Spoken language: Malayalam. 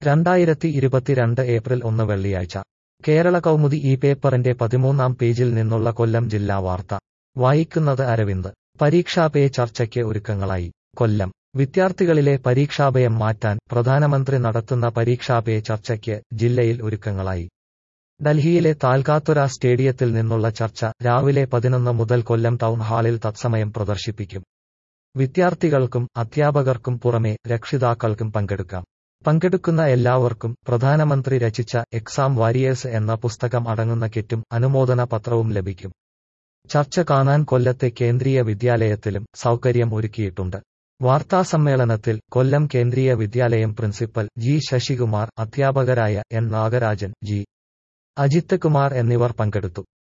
രണ്ടായിരത്തി ഇരുപത്തിരണ്ട് ഏപ്രിൽ ഒന്ന് വെള്ളിയാഴ്ച കേരള കൗമുദി ഈ പേപ്പറിന്റെ പതിമൂന്നാം പേജിൽ നിന്നുള്ള കൊല്ലം ജില്ലാ വാർത്ത വായിക്കുന്നത് അരവിന്ദ് പരീക്ഷാപേ ചർച്ചയ്ക്ക് ഒരുക്കങ്ങളായി കൊല്ലം വിദ്യാർത്ഥികളിലെ പരീക്ഷാഭയം മാറ്റാൻ പ്രധാനമന്ത്രി നടത്തുന്ന പരീക്ഷാപേ ചർച്ചയ്ക്ക് ജില്ലയിൽ ഒരുക്കങ്ങളായി ഡൽഹിയിലെ താൽകാത്തുര സ്റ്റേഡിയത്തിൽ നിന്നുള്ള ചർച്ച രാവിലെ പതിനൊന്ന് മുതൽ കൊല്ലം ടൗൺ ഹാളിൽ തത്സമയം പ്രദർശിപ്പിക്കും വിദ്യാർത്ഥികൾക്കും അധ്യാപകർക്കും പുറമെ രക്ഷിതാക്കൾക്കും പങ്കെടുക്കാം പങ്കെടുക്കുന്ന എല്ലാവർക്കും പ്രധാനമന്ത്രി രചിച്ച എക്സാം വാരിയേഴ്സ് എന്ന പുസ്തകം അടങ്ങുന്ന കിറ്റും അനുമോദന പത്രവും ലഭിക്കും ചർച്ച കാണാൻ കൊല്ലത്തെ കേന്ദ്രീയ വിദ്യാലയത്തിലും സൗകര്യം ഒരുക്കിയിട്ടുണ്ട് വാർത്താസമ്മേളനത്തിൽ കൊല്ലം കേന്ദ്രീയ വിദ്യാലയം പ്രിൻസിപ്പൽ ജി ശശികുമാർ അധ്യാപകരായ എൻ നാഗരാജൻ ജി അജിത്ത് കുമാർ എന്നിവർ പങ്കെടുത്തു